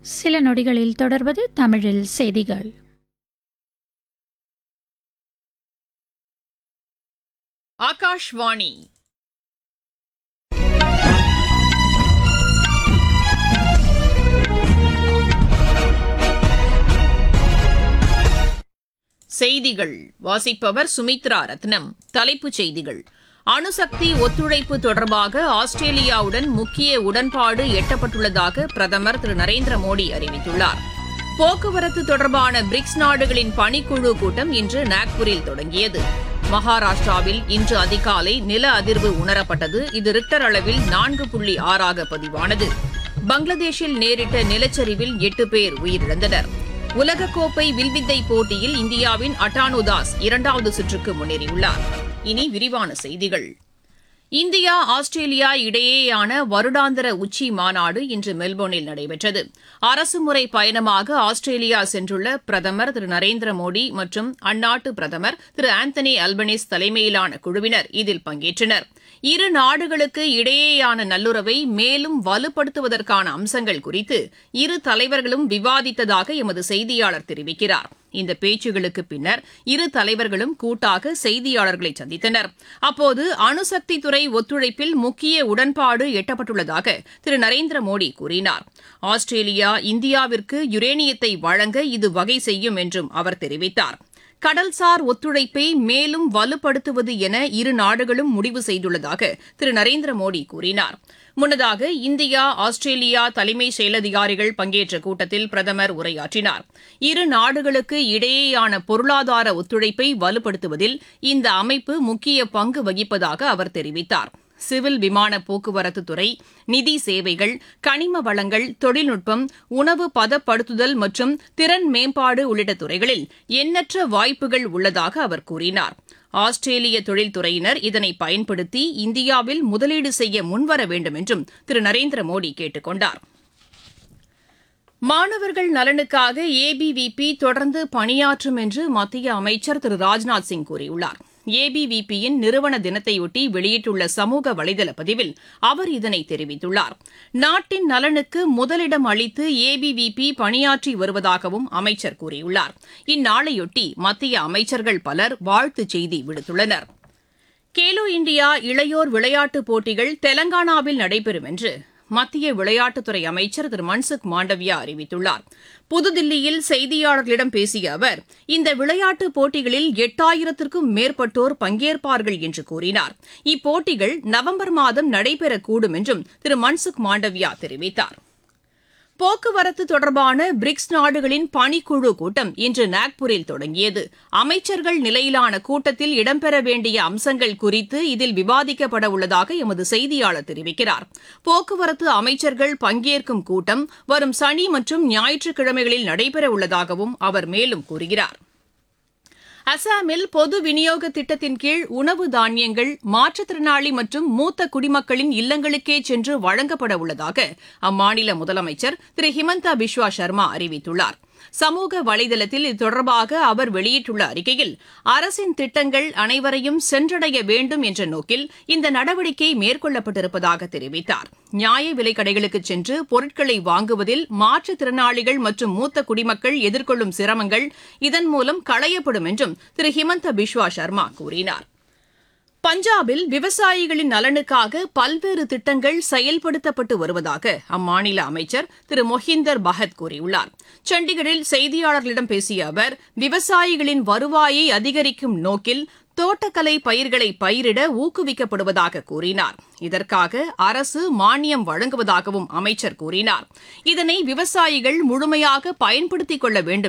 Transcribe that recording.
சில நொடிகளில் தொடர்வது தமிழில் செய்திகள் ஆகாஷ்வாணி செய்திகள் வாசிப்பவர் சுமித்ரா ரத்னம் தலைப்புச் செய்திகள் அணுசக்தி ஒத்துழைப்பு தொடர்பாக ஆஸ்திரேலியாவுடன் முக்கிய உடன்பாடு எட்டப்பட்டுள்ளதாக பிரதமர் திரு நரேந்திர மோடி அறிவித்துள்ளார் போக்குவரத்து தொடர்பான பிரிக்ஸ் நாடுகளின் பணிக்குழு கூட்டம் இன்று நாக்பூரில் தொடங்கியது மகாராஷ்டிராவில் இன்று அதிகாலை நில அதிர்வு உணரப்பட்டது இது ரிக்டர் அளவில் நான்கு புள்ளி ஆறாக பதிவானது பங்களாதேஷில் நேரிட்ட நிலச்சரிவில் எட்டு பேர் உயிரிழந்தனர் உலகக்கோப்பை வில்வித்தை போட்டியில் இந்தியாவின் அட்டானு தாஸ் இரண்டாவது சுற்றுக்கு முன்னேறியுள்ளார் இனி விரிவான செய்திகள் இந்தியா ஆஸ்திரேலியா இடையேயான வருடாந்திர உச்சி மாநாடு இன்று மெல்போர்னில் நடைபெற்றது அரசுமுறை பயணமாக ஆஸ்திரேலியா சென்றுள்ள பிரதமர் திரு நரேந்திர மோடி மற்றும் அந்நாட்டு பிரதமர் திரு ஆந்தனி அல்பனிஸ் தலைமையிலான குழுவினர் இதில் பங்கேற்றனர் இரு நாடுகளுக்கு இடையேயான நல்லுறவை மேலும் வலுப்படுத்துவதற்கான அம்சங்கள் குறித்து இரு தலைவர்களும் விவாதித்ததாக எமது செய்தியாளர் தெரிவிக்கிறார் இந்த பேச்சுகளுக்கு பின்னர் இரு தலைவர்களும் கூட்டாக செய்தியாளர்களை சந்தித்தனர் அப்போது அணுசக்தி துறை ஒத்துழைப்பில் முக்கிய உடன்பாடு எட்டப்பட்டுள்ளதாக திரு நரேந்திர மோடி கூறினார் ஆஸ்திரேலியா இந்தியாவிற்கு யுரேனியத்தை வழங்க இது வகை செய்யும் என்றும் அவர் தெரிவித்தார் கடல்சார் ஒத்துழைப்பை மேலும் வலுப்படுத்துவது என இரு நாடுகளும் முடிவு செய்துள்ளதாக திரு நரேந்திர மோடி கூறினார் முன்னதாக இந்தியா ஆஸ்திரேலியா தலைமை செயலதிகாரிகள் பங்கேற்ற கூட்டத்தில் பிரதமர் உரையாற்றினார் இரு நாடுகளுக்கு இடையேயான பொருளாதார ஒத்துழைப்பை வலுப்படுத்துவதில் இந்த அமைப்பு முக்கிய பங்கு வகிப்பதாக அவர் தெரிவித்தார் சிவில் விமான போக்குவரத்து துறை நிதி சேவைகள் கனிம வளங்கள் தொழில்நுட்பம் உணவு பதப்படுத்துதல் மற்றும் திறன் மேம்பாடு உள்ளிட்ட துறைகளில் எண்ணற்ற வாய்ப்புகள் உள்ளதாக அவர் கூறினார் ஆஸ்திரேலிய தொழில்துறையினர் இதனை பயன்படுத்தி இந்தியாவில் முதலீடு செய்ய முன்வர வேண்டும் என்றும் திரு நரேந்திர மோடி கேட்டுக் கொண்டார் மாணவர்கள் நலனுக்காக ஏபிவிபி தொடர்ந்து பணியாற்றும் என்று மத்திய அமைச்சர் திரு ராஜ்நாத் சிங் கூறியுள்ளார் ஏபிவிபியின் நிறுவன தினத்தையொட்டி வெளியிட்டுள்ள சமூக வலைதள பதிவில் அவர் இதனை தெரிவித்துள்ளார் நாட்டின் நலனுக்கு முதலிடம் அளித்து ஏபிவிபி பணியாற்றி வருவதாகவும் அமைச்சர் கூறியுள்ளார் இந்நாளையொட்டி மத்திய அமைச்சர்கள் பலர் வாழ்த்துச் செய்தி விடுத்துள்ளனர் கேலோ இந்தியா இளையோர் விளையாட்டுப் போட்டிகள் தெலங்கானாவில் நடைபெறும் என்று மத்திய விளையாட்டுத்துறை அமைச்சர் திரு மன்சுக் மாண்டவியா அறிவித்துள்ளார் புதுதில்லியில் செய்தியாளர்களிடம் பேசிய அவர் இந்த விளையாட்டுப் போட்டிகளில் எட்டாயிரத்திற்கும் மேற்பட்டோர் பங்கேற்பார்கள் என்று கூறினார் இப்போட்டிகள் நவம்பர் மாதம் நடைபெறக்கூடும் என்றும் திரு மன்சுக் மாண்டவியா தெரிவித்தார் போக்குவரத்து தொடர்பான பிரிக்ஸ் நாடுகளின் பணிக்குழு கூட்டம் இன்று நாக்பூரில் தொடங்கியது அமைச்சர்கள் நிலையிலான கூட்டத்தில் இடம்பெற வேண்டிய அம்சங்கள் குறித்து இதில் விவாதிக்கப்பட உள்ளதாக எமது செய்தியாளர் தெரிவிக்கிறார் போக்குவரத்து அமைச்சர்கள் பங்கேற்கும் கூட்டம் வரும் சனி மற்றும் ஞாயிற்றுக்கிழமைகளில் நடைபெற உள்ளதாகவும் அவர் மேலும் கூறுகிறார் அசாமில் பொது விநியோக திட்டத்தின் கீழ் உணவு தானியங்கள் மாற்றுத்திறனாளி மற்றும் மூத்த குடிமக்களின் இல்லங்களுக்கே சென்று வழங்கப்பட உள்ளதாக அம்மாநில முதலமைச்சர் திரு ஹிமந்தா பிஸ்வா சர்மா அறிவித்துள்ளார் சமூக வலைதளத்தில் இது தொடர்பாக அவர் வெளியிட்டுள்ள அறிக்கையில் அரசின் திட்டங்கள் அனைவரையும் சென்றடைய வேண்டும் என்ற நோக்கில் இந்த நடவடிக்கை மேற்கொள்ளப்பட்டிருப்பதாக தெரிவித்தார் நியாய விலைக் கடைகளுக்கு சென்று பொருட்களை வாங்குவதில் மாற்றுத்திறனாளிகள் மற்றும் மூத்த குடிமக்கள் எதிர்கொள்ளும் சிரமங்கள் இதன் மூலம் களையப்படும் என்றும் திரு ஹிமந்த பிஸ்வா சர்மா கூறினார் பஞ்சாபில் விவசாயிகளின் நலனுக்காக பல்வேறு திட்டங்கள் செயல்படுத்தப்பட்டு வருவதாக அம்மாநில அமைச்சர் திரு மொஹிந்தர் பகத் கூறியுள்ளார் சண்டிகரில் செய்தியாளர்களிடம் பேசிய அவர் விவசாயிகளின் வருவாயை அதிகரிக்கும் நோக்கில் தோட்டக்கலை பயிர்களை பயிரிட ஊக்குவிக்கப்படுவதாக கூறினார் இதற்காக அரசு மானியம் வழங்குவதாகவும் அமைச்சர் கூறினார் இதனை விவசாயிகள் முழுமையாக பயன்படுத்திக் கொள்ள வேண்டும்